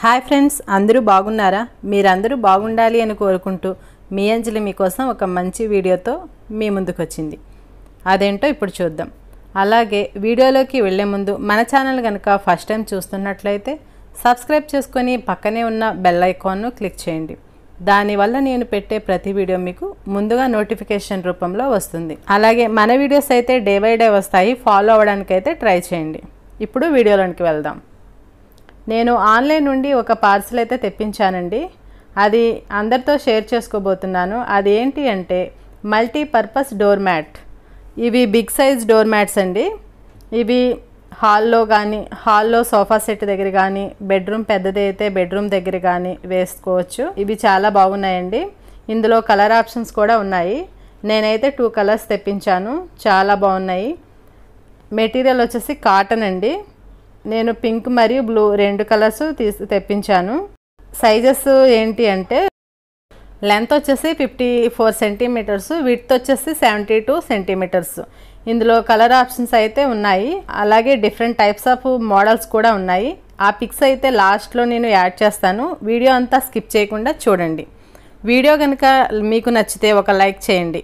hi friends అందరూ బాగున్నారా మీరందరూ బాగుండాలి అని కోరుకుంటూ మీ అంజలి మీకోసం ఒక మంచి వీడియోతో మీ ముందుకు వచ్చింది అదేంటో ఇప్పుడు చూద్దాం అలాగే వీడియోలోకి వెళ్ళే ముందు మన ఛానల్ కనుక ఫస్ట్ టైం చూస్తున్నట్లయితే సబ్స్క్రైబ్ చేసుకొని పక్కనే ఉన్న బెల్ ఐకాన్ను క్లిక్ చేయండి దానివల్ల నేను పెట్టే ప్రతి వీడియో మీకు ముందుగా నోటిఫికేషన్ రూపంలో వస్తుంది అలాగే మన వీడియోస్ అయితే డే బై డే వస్తాయి ఫాలో అవ్వడానికి అయితే ట్రై చేయండి ఇప్పుడు వీడియోలోనికి వెళ్దాం నేను ఆన్లైన్ నుండి ఒక పార్సిల్ అయితే తెప్పించానండి అది అందరితో షేర్ చేసుకోబోతున్నాను అది ఏంటి అంటే మల్టీపర్పస్ డోర్ మ్యాట్ ఇవి బిగ్ సైజ్ డోర్ మ్యాట్స్ అండి ఇవి హాల్లో కానీ హాల్లో సోఫా సెట్ దగ్గర కానీ బెడ్రూమ్ పెద్దది అయితే బెడ్రూమ్ దగ్గర కానీ వేసుకోవచ్చు ఇవి చాలా బాగున్నాయండి ఇందులో కలర్ ఆప్షన్స్ కూడా ఉన్నాయి నేనైతే టూ కలర్స్ తెప్పించాను చాలా బాగున్నాయి మెటీరియల్ వచ్చేసి కాటన్ అండి నేను పింక్ మరియు బ్లూ రెండు కలర్స్ తీసి తెప్పించాను సైజెస్ ఏంటి అంటే లెంత్ వచ్చేసి ఫిఫ్టీ ఫోర్ సెంటీమీటర్స్ విడ్త్ వచ్చేసి సెవెంటీ టూ సెంటీమీటర్స్ ఇందులో కలర్ ఆప్షన్స్ అయితే ఉన్నాయి అలాగే డిఫరెంట్ టైప్స్ ఆఫ్ మోడల్స్ కూడా ఉన్నాయి ఆ పిక్స్ అయితే లాస్ట్లో నేను యాడ్ చేస్తాను వీడియో అంతా స్కిప్ చేయకుండా చూడండి వీడియో కనుక మీకు నచ్చితే ఒక లైక్ చేయండి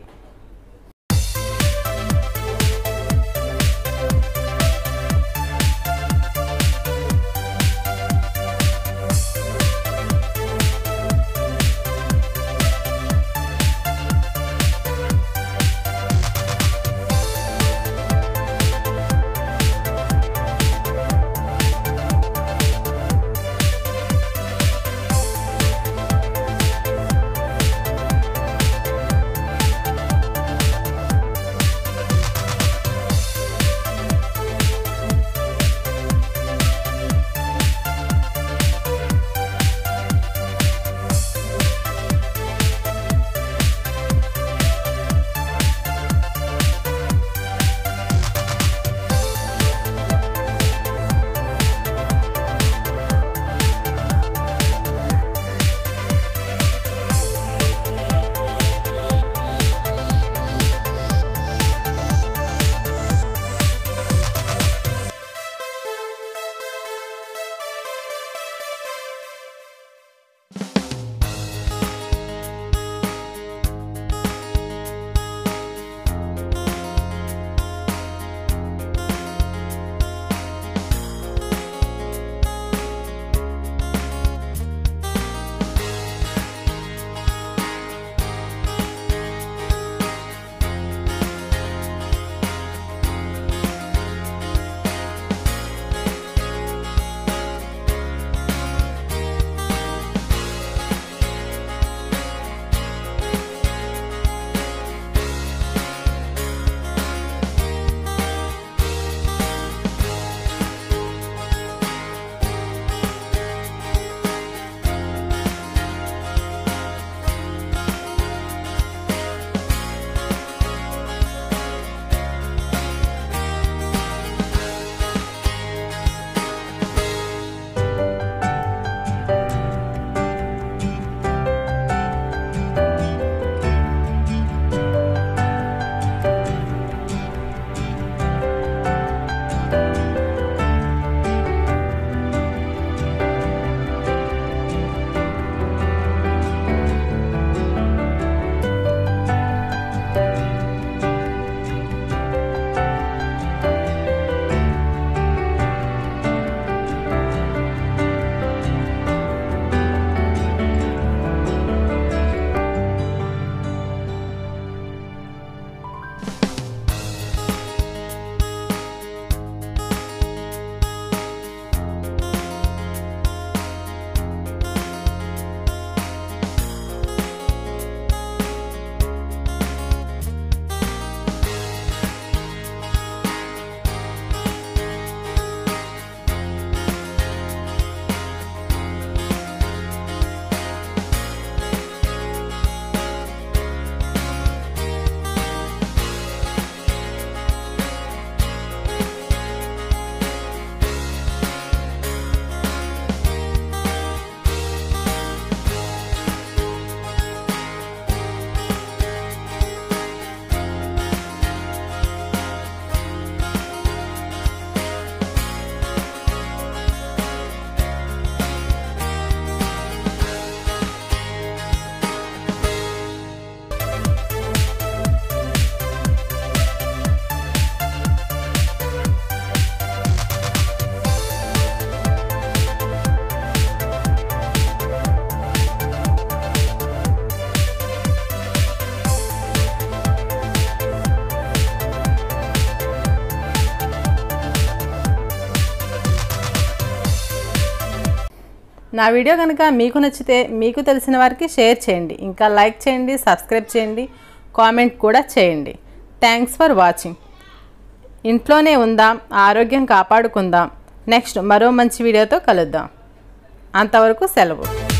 నా వీడియో కనుక మీకు నచ్చితే మీకు తెలిసిన వారికి షేర్ చేయండి ఇంకా లైక్ చేయండి సబ్స్క్రైబ్ చేయండి కామెంట్ కూడా చేయండి థ్యాంక్స్ ఫర్ వాచింగ్ ఇంట్లోనే ఉందాం ఆరోగ్యం కాపాడుకుందాం నెక్స్ట్ మరో మంచి వీడియోతో కలుద్దాం అంతవరకు సెలవు